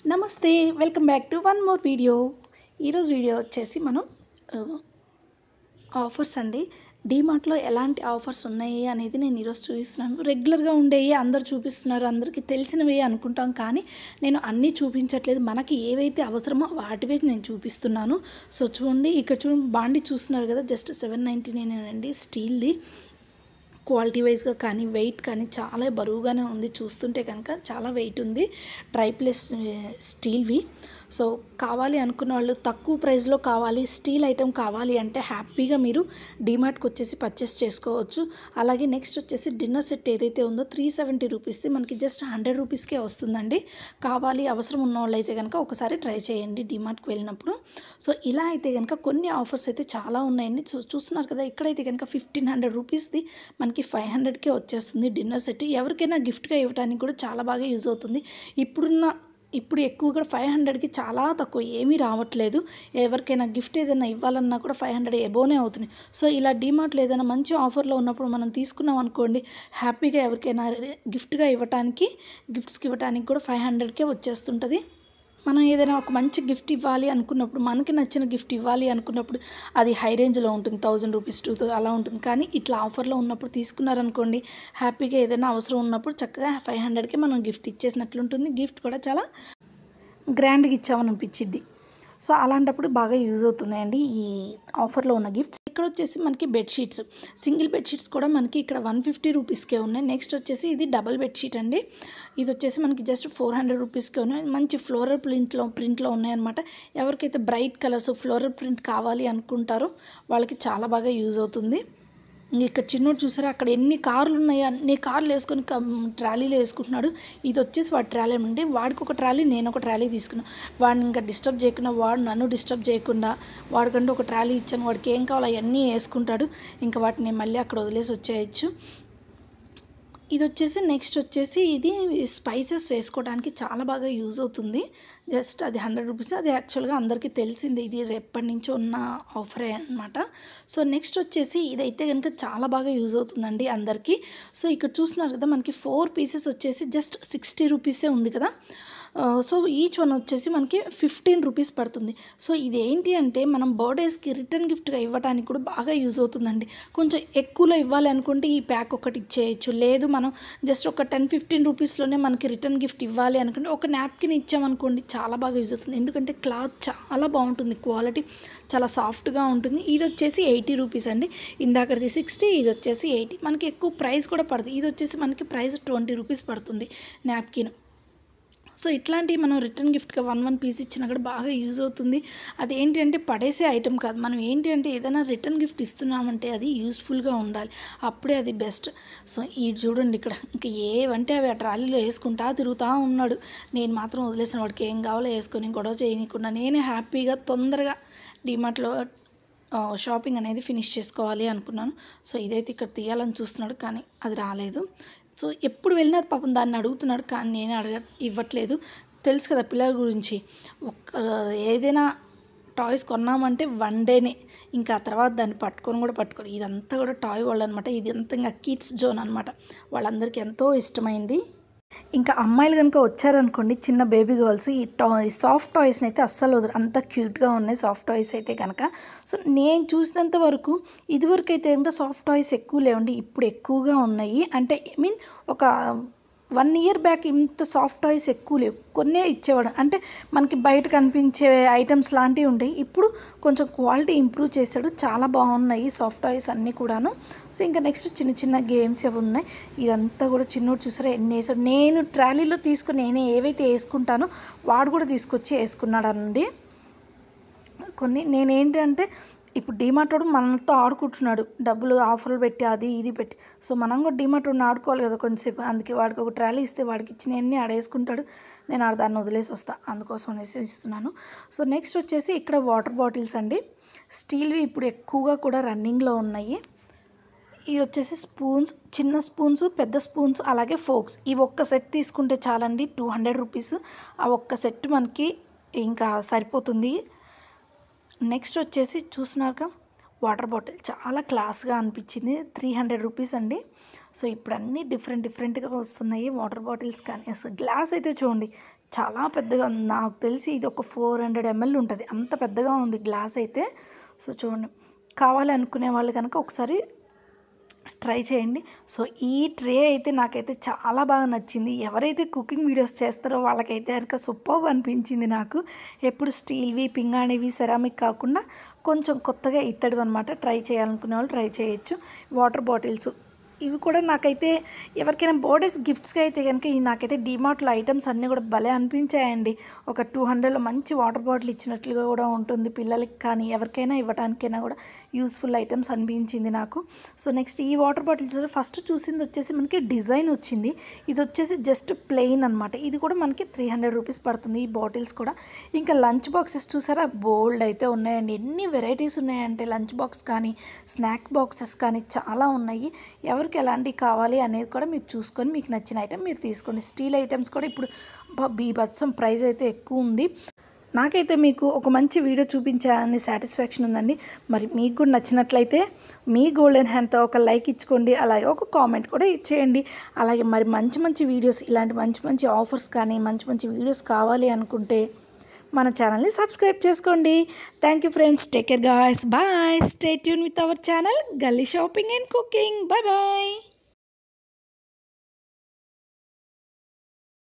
నమస్తే welcome back to one more video ఈరోజు video వచ్చేసి మనం ఆ, ఆఫర్స్ అండి డీమార్ట్లో ఎలాంటి ఆఫర్స్ ఉన్నాయి అనేది నేను ఈరోజు చూపిస్తున్నాను రెగ్యులర్గా ఉండేవి అందరు చూపిస్తున్నారు అందరికీ తెలిసినవి అనుకుంటాం కానీ నేను అన్నీ చూపించట్లేదు మనకి ఏవైతే అవసరమో వాటివే నేను చూపిస్తున్నాను సో చూడండి ఇక్కడ చూడండి బాండి చూస్తున్నారు కదా జస్ట్ సెవెన్ నైంటీ నైన్ అండి స్టీల్ది క్వాలిటీ వైజ్గా కానీ వెయిట్ కానీ చాలా బరువుగానే ఉంది చూస్తుంటే కనుక చాలా వెయిట్ ఉంది ట్రై ప్లస్ స్టీల్వి సో కావాలి అనుకున్న వాళ్ళు తక్కువ ప్రైస్లో కావాలి స్టీల్ ఐటెం కావాలి అంటే హ్యాపీగా మీరు డిమార్ట్కి వచ్చేసి పర్చేస్ చేసుకోవచ్చు అలాగే నెక్స్ట్ వచ్చేసి డిన్నర్ సెట్ ఏదైతే ఉందో త్రీ సెవెంటీ రూపీస్ది మనకి జస్ట్ హండ్రెడ్ రూపీస్కే వస్తుందండి కావాలి అవసరం ఉన్న వాళ్ళు అయితే కనుక ఒకసారి ట్రై చేయండి డిమార్ట్కి వెళ్ళినప్పుడు సో ఇలా అయితే కనుక కొన్ని ఆఫర్స్ అయితే చాలా ఉన్నాయండి చూ చూస్తున్నారు కదా ఇక్కడైతే కనుక ఫిఫ్టీన్ హండ్రెడ్ రూపీస్ది మనకి ఫైవ్ హండ్రెడ్కే వచ్చేస్తుంది డిన్నర్ సెట్ ఎవరికైనా గిఫ్ట్గా ఇవ్వడానికి కూడా చాలా బాగా యూజ్ అవుతుంది ఇప్పుడున్న ఇప్పుడు ఎక్కువగా ఫైవ్ హండ్రెడ్కి చాలా తక్కువ ఏమీ రావట్లేదు ఎవరికైనా గిఫ్ట్ ఏదైనా ఇవ్వాలన్నా కూడా ఫైవ్ హండ్రెడ్ ఎబోనే అవుతుంది సో ఇలా డిమార్ట్లో ఏదైనా మంచి ఆఫర్లో ఉన్నప్పుడు మనం తీసుకున్నాం అనుకోండి హ్యాపీగా ఎవరికైనా గిఫ్ట్గా ఇవ్వటానికి గిఫ్ట్స్కి ఇవ్వటానికి కూడా ఫైవ్ హండ్రెడ్కే వచ్చేస్తుంటుంది మనం ఏదైనా ఒక మంచి గిఫ్ట్ ఇవ్వాలి అనుకున్నప్పుడు మనకి నచ్చిన గిఫ్ట్ ఇవ్వాలి అనుకున్నప్పుడు అది హై రేంజ్లో ఉంటుంది థౌజండ్ రూపీస్ టూ అలా ఉంటుంది కానీ ఇట్లా ఆఫర్లో ఉన్నప్పుడు తీసుకున్నారనుకోండి హ్యాపీగా ఏదైనా అవసరం ఉన్నప్పుడు చక్కగా ఫైవ్ హండ్రెడ్కి మనం గిఫ్ట్ ఇచ్చేసినట్లుంటుంది గిఫ్ట్ కూడా చాలా గ్రాండ్గా ఇచ్చామనిపించిద్ది సో అలాంటప్పుడు బాగా యూజ్ అవుతున్నాయండి ఈ ఆఫర్లో ఉన్న గిఫ్ట్స్ ఇక్కడ వచ్చేసి మనకి బెడ్షీట్స్ సింగిల్ బెడ్షీట్స్ కూడా మనకి ఇక్కడ వన్ ఫిఫ్టీ రూపీస్కే ఉన్నాయి నెక్స్ట్ వచ్చేసి ఇది డబల్ బెడ్షీట్ అండి ఇది వచ్చేసి మనకి జస్ట్ ఫోర్ హండ్రెడ్ రూపీస్కే ఉన్నాయి మంచి ఫ్లోరల్ ప్రింట్లో ప్రింట్లో ఉన్నాయన్నమాట ఎవరికైతే బ్రైట్ కలర్స్ ఫ్లోరల్ ప్రింట్ కావాలి అనుకుంటారో వాళ్ళకి చాలా బాగా యూజ్ అవుతుంది ఇంక ఇక్కడ చిన్నోడు చూసారా అక్కడ ఎన్ని కార్లు ఉన్నాయో అన్ని కార్లు వేసుకొని కం- ట్రాలీలో వేసుకుంటున్నాడు ఇది వచ్చేసి వాడి ట్రాలీ అంటే వాడికి ఒక ట్రాలీ నేను ఒక ట్రాలీ తీసుకున్నాను వాడిని ఇంకా డిస్టర్బ్ చేయకుండా వాడు నన్ను డిస్టర్బ్ చేయకుండా వాడికంటూ ఒక ట్రాలీ ఇచ్చాను వాడికి ఏం కావాలో అవన్నీ వేసుకుంటాడు ఇంకా వాటిని మళ్ళీ అక్కడ వదిలేసి వచ్చేయచ్చు ఇది వచ్చేసి నెక్స్ట్ వచ్చేసి ఇది స్పైసెస్ వేసుకోవడానికి చాలా బాగా యూజ్ అవుతుంది జస్ట్ అది హండ్రెడ్ రూపీస్ అది యాక్చువల్గా అందరికీ తెలిసింది ఇది ఎప్పటి నుంచో ఉన్న ఆఫరే అనమాట సో నెక్స్ట్ వచ్చేసి ఇదైతే కనుక చాలా బాగా యూజ్ అవుతుందండి అందరికీ సో ఇక్కడ చూస్తున్నారు కదా మనకి ఫోర్ పీసెస్ వచ్చేసి జస్ట్ సిక్స్టీ రూపీసే ఉంది కదా ఆ, సో ఈచ్ వన్ వచ్చేసి మనకి ఫిఫ్టీన్ రూపీస్ పడుతుంది సో ఇది ఏంటి అంటే మనం బర్త్డేస్కి రిటర్న్ గిఫ్ట్గా ఇవ్వడానికి కూడా బాగా యూజ్ అవుతుందండి కొంచెం ఎక్కువలో ఇవ్వాలి అనుకుంటే ఈ ప్యాక్ ఒకటి ఇచ్చేయచ్చు లేదు మనం జస్ట్ ఒక టెన్ ఫిఫ్టీన్ రూపీస్లోనే మనకి రిటర్న్ గిఫ్ట్ ఇవ్వాలి అనుకుంటే ఒక నాప్కిన్ ఇచ్చామనుకోండి చాలా బాగా యూజ్ అవుతుంది ఎందుకంటే క్లాత్ చాలా బాగుంటుంది క్వాలిటీ చాలా సాఫ్ట్గా ఉంటుంది ఇది వచ్చేసి ఎయిటీ రూపీస్ అండి ఇందాకది సిక్స్టీ ఇది వచ్చేసి ఎయిటీ మనకి ఎక్కువ ప్రైస్ కూడా పడుతుంది ఇది వచ్చేసి మనకి ప్రైస్ ట్వంటీ రూపీస్ పడుతుంది నాప్కిన్ సో ఇట్లాంటివి మనం రిటర్న్ గిఫ్ట్గా వన్ వన్ పీస్ ఇచ్చినా కూడా బాగా యూజ్ అవుతుంది అది ఏంటి అంటే పడేసే ఐటెం కాదు మనం ఏంటి అంటే ఏదైనా రిటర్న్ గిఫ్ట్ ఇస్తున్నామంటే అది యూస్ఫుల్గా ఉండాలి అప్పుడే అది బెస్ట్ సో ఈ చూడండి ఇక్కడ ఇంకా ఏవంటే అవి ఆ ట్రాలీలో వేసుకుంటా తిరుగుతూ ఉన్నాడు నేను మాత్రం వదిలేసిన వాడికి ఏం కావాలో వేసుకొని గొడవ చేయనీయకుండా నేనే హ్యాపీగా తొందరగా డిమార్ట్లో ఆ, షాపింగ్ అనేది ఫినిష్ చేసుకోవాలి అనుకున్నాను సో ఇదైతే ఇక్కడ తీయాలని చూస్తున్నాడు కానీ అది రాలేదు సో ఎప్పుడు వెళ్ళినా పాపం దాన్ని అడుగుతున్నాడు కానీ నేనే అడగ ఇవ్వట్లేదు తెలుసు కదా పిల్లల గురించి ఒక్క ఏదైనా టాయ్స్ కొన్నామంటే వన్ డేనే ఇంకా ఆ తర్వాత దాన్ని పట్టుకొని కూడా పట్టుకోరు ఇదంతా కూడా టాయ్ వాళ్ళు అనమాట ఇదంతా ఇంకా కిడ్స్ జోన్ అనమాట వాళ్ళందరికీ ఎంతో ఇష్టమైంది ఇంకా అమ్మాయిలు కనుక వచ్చారనుకోండి చిన్న బేబీ గర్ల్స్ ఈ టాయ్ సాఫ్ట్ టాయ్స్ని అయితే అస్సలు వదలరు అంత క్యూట్గా ఉన్నాయి సాఫ్ట్ టాయ్స్ అయితే కనుక సో నేను చూసినంత వరకు ఇదివరకు అయితే కనుక సాఫ్ట్ టాయ్స్ ఎక్కువ లేవండి ఇప్పుడు ఎక్కువగా ఉన్నాయి అంటే ఐ మీన్ ఒక వన్ ఇయర్ బ్యాక్ ఇంత సాఫ్ట్ టాయ్స్ ఎక్కువ లేవు కొన్నే ఇచ్చేవాడు అంటే మనకి బయట కనిపించే ఐటమ్స్ లాంటివి ఉంటాయి ఇప్పుడు కొంచెం క్వాలిటీ ఇంప్రూవ్ చేశాడు చాలా బాగున్నాయి సాఫ్ట్ టాయ్స్ అన్నీ కూడాను సో ఇంకా నెక్స్ట్ చిన్న చిన్న గేమ్స్ అవి ఉన్నాయి ఇదంతా కూడా చిన్నోడు చూసారా ఎన్ని వేసాడు నేను ట్రాలీలో తీసుకుని నేనే ఏవైతే వేసుకుంటానో వాడు కూడా తీసుకొచ్చి వేసుకున్నాడు అండి కొన్ని నేనేంటి అంటే ఇప్పుడు డిమార్ట్ వాడు మనతో ఆడుకుంటున్నాడు డబ్బులు ఆఫర్లు పెట్టి అది ఇది పెట్టి సో మనం కూడా డిమార్ట్ వాడిని ఆడుకోవాలి కదా కొంచెంసేపు అందుకే వాడికి ఒక ట్రాలీ ఇస్తే వాడికి ఇచ్చినవన్నీ ఆడేసుకుంటాడు నేను ఆడ దాన్ని వదిలేసి వస్తా అందుకోసం అనేసి ఇస్తున్నాను సో నెక్స్ట్ వచ్చేసి ఇక్కడ వాటర్ బాటిల్స్ అండి స్టీల్వి ఇప్పుడు ఎక్కువగా కూడా రన్నింగ్లో ఉన్నాయి ఇవి వచ్చేసి స్పూన్స్ చిన్న స్పూన్స్ పెద్ద స్పూన్స్ అలాగే ఫోక్స్ ఇవి ఒక్క సెట్ తీసుకుంటే చాలండి టూ హండ్రెడ్ రూపీస్ ఆ ఒక్క సెట్ మనకి ఇంకా సరిపోతుంది నెక్స్ట్ వచ్చేసి చూసినాక వాటర్ బాటిల్ చాలా క్లాస్గా అనిపించింది త్రీ హండ్రెడ్ రూపీస్ అండి సో ఇప్పుడు అన్నీ డిఫరెంట్ డిఫరెంట్గా వస్తున్నాయి వాటర్ బాటిల్స్ కానీ అసలు గ్లాస్ అయితే చూడండి చాలా పెద్దగా ఉంది నాకు తెలిసి ఇది ఒక ఫోర్ హండ్రెడ్ ఎంఎల్ ఉంటుంది అంత పెద్దగా ఉంది గ్లాస్ అయితే సో చూడండి కావాలి అనుకునే వాళ్ళు కనుక ఒకసారి ట్రై చేయండి సో ఈ ట్రే అయితే నాకైతే చాలా బాగా నచ్చింది ఎవరైతే కుకింగ్ వీడియోస్ చేస్తారో వాళ్ళకైతే కనుక సూపర్ అనిపించింది నాకు ఎప్పుడు స్టీల్వి పింగాణివి సెరామిక్ కాకుండా కొంచెం కొత్తగా ఇత్తడివి అనమాట ట్రై చేయాలనుకునే వాళ్ళు ట్రై చేయొచ్చు వాటర్ బాటిల్స్ ఇవి కూడా నాకైతే ఎవరికైనా బర్త్డేస్ గిఫ్ట్స్కి అయితే కనుక ఈ నాకైతే డిమార్ట్లో ఐటమ్స్ అన్నీ కూడా భలే అనిపించాయండి ఒక టూ హండ్రెడ్లో మంచి వాటర్ బాటిల్ ఇచ్చినట్లుగా కూడా ఉంటుంది పిల్లలకి కానీ ఎవరికైనా ఇవ్వడానికైనా కూడా యూస్ఫుల్ ఐటమ్స్ అనిపించింది నాకు సో నెక్స్ట్ ఈ వాటర్ బాటిల్ చూసారా ఫస్ట్ చూసింది వచ్చేసి మనకి డిజైన్ వచ్చింది ఇది వచ్చేసి జస్ట్ ప్లెయిన్ అనమాట ఇది కూడా మనకి త్రీ హండ్రెడ్ రూపీస్ పడుతుంది ఈ బాటిల్స్ కూడా ఇంకా లంచ్ బాక్సెస్ చూసారా బోల్డ్ అయితే ఉన్నాయండి ఎన్ని వెరైటీస్ ఉన్నాయంటే లంచ్ బాక్స్ కానీ స్నాక్ బాక్సెస్ కానీ చాలా ఉన్నాయి ఎవరికి ఎలాంటివి కావాలి అనేది కూడా మీరు చూసుకొని మీకు నచ్చిన ఐటెం మీరు తీసుకోండి స్టీల్ ఐటమ్స్ కూడా ఇప్పుడు బా- బీభత్సం ప్రైస్ అయితే ఎక్కువ ఉంది నాకైతే మీకు ఒక మంచి వీడియో చూపించాలని సాటిస్ఫాక్షన్ ఉందండి మరి మీకు కూడా నచ్చినట్లయితే మీ గోల్డెన్ హ్యాండ్తో ఒక లైక్ ఇచ్చుకోండి అలాగే ఒక కామెంట్ కూడా ఇచ్చేయండి అలాగే మరి మంచి మంచి వీడియోస్ ఇలాంటి మంచి మంచి ఆఫర్స్ కానీ మంచి మంచి వీడియోస్ కావాలి అనుకుంటే మన ఛానల్ని సబ్స్క్రైబ్ చేసుకోండి thank you friends take care guys bye stay tune with our channel Galli shopping and cooking bye bye